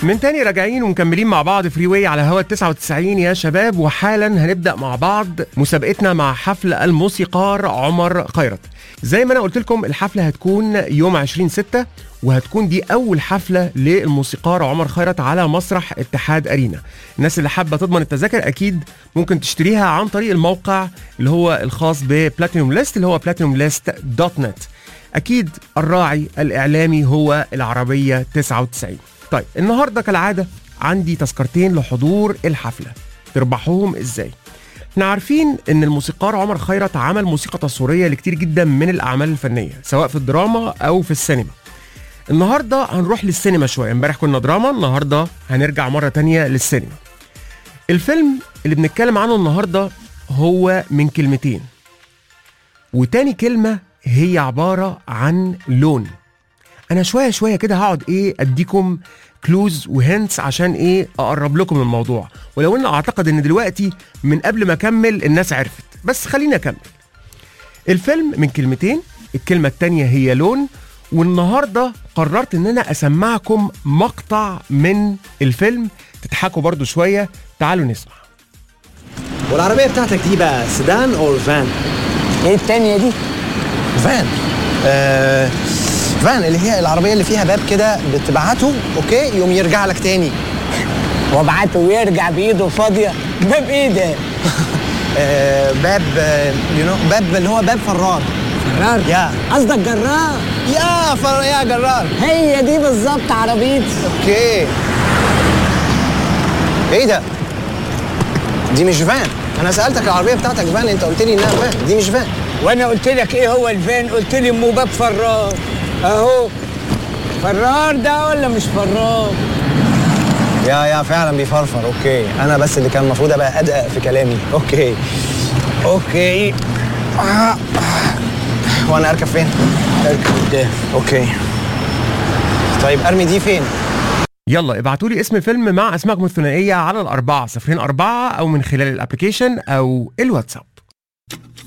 من تاني راجعين ومكملين مع بعض فري واي على هوا 99 يا شباب وحالا هنبدا مع بعض مسابقتنا مع حفل الموسيقار عمر خيرت زي ما انا قلت لكم الحفله هتكون يوم 20 6 وهتكون دي اول حفله للموسيقار عمر خيرت على مسرح اتحاد ارينا الناس اللي حابه تضمن التذاكر اكيد ممكن تشتريها عن طريق الموقع اللي هو الخاص ببلاتينوم ليست اللي هو بلاتينوم ليست دوت نت اكيد الراعي الاعلامي هو العربيه 99 طيب النهارده كالعاده عندي تذكرتين لحضور الحفله تربحوهم ازاي احنا عارفين ان الموسيقار عمر خيرت عمل موسيقى تصويريه لكتير جدا من الاعمال الفنيه سواء في الدراما او في السينما النهارده هنروح للسينما شويه امبارح كنا دراما النهارده هنرجع مره تانية للسينما الفيلم اللي بنتكلم عنه النهارده هو من كلمتين وتاني كلمه هي عباره عن لون انا شويه شويه كده هقعد ايه اديكم كلوز وهنتس عشان ايه اقرب لكم الموضوع ولو ان اعتقد ان دلوقتي من قبل ما اكمل الناس عرفت بس خليني اكمل الفيلم من كلمتين الكلمه التانية هي لون والنهارده قررت ان انا اسمعكم مقطع من الفيلم تضحكوا برضو شويه تعالوا نسمع والعربية بتاعتك دي بقى سيدان أو فان؟ ايه التانية دي؟ فان آه فان اللي هي العربية اللي فيها باب كده بتبعته أوكي يوم يرجع لك تاني وابعته ويرجع بايده فاضية باب ايه ده؟ آه باب آه you know, باب اللي هو باب فرار جرار يا قصدك جرار يا فر يا جرار هي دي بالظبط عربيتي اوكي ايه ده؟ دي مش فان انا سالتك العربيه بتاعتك فان انت قلت لي انها فان دي مش فان وانا قلت لك ايه هو الفان قلت لي ام باب فرار اهو فرار ده ولا مش فرار يا يا فعلا بيفرفر اوكي انا بس اللي كان المفروض ابقى ادقق في كلامي اوكي اوكي آه. آه. وانا اركب فين اركب قدام اوكي طيب ارمي دي فين يلا ابعتوا لي اسم فيلم مع اسمائكم الثنائيه على الاربعه صفرين اربعه او من خلال الابلكيشن او الواتساب